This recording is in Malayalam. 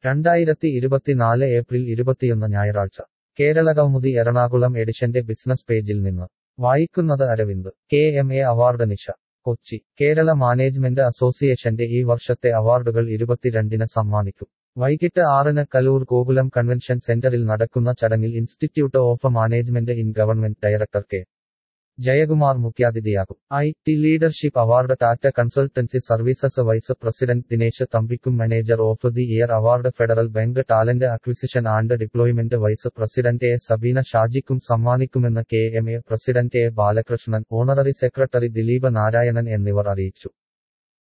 രണ്ടായിരത്തി ഇരുപത്തിനാല് ഏപ്രിൽ ഇരുപത്തിയൊന്ന് ഞായറാഴ്ച കേരള കൗമുദി എറണാകുളം എഡിഷന്റെ ബിസിനസ് പേജിൽ നിന്ന് വായിക്കുന്നത് Aravind K M A award നിശ കൊച്ചി കേരള മാനേജ്മെന്റ് അസോസിയേഷന്റെ ഈ വർഷത്തെ അവാർഡുകൾ ഇരുപത്തിരണ്ടിന് സമ്മാനിക്കും വൈകിട്ട് ആറിന് കലൂർ ഗോകുലം കൺവെൻഷൻ സെന്ററിൽ നടക്കുന്ന ചടങ്ങിൽ institute of management in government director K Jayakumar മുഖ്യാതിഥിയാകും I T leadership award Tata consultancy services vice president Dinesh തമ്പിക്കും manager of the year award federal bank talent acquisition and deployment vice president A Sabeena ഷാജിക്കും സമ്മാനിക്കുമെന്ന് K M A president A Balakrishnan honorary secretary Dileep Narayanan എന്നിവർ അറിയിച്ചു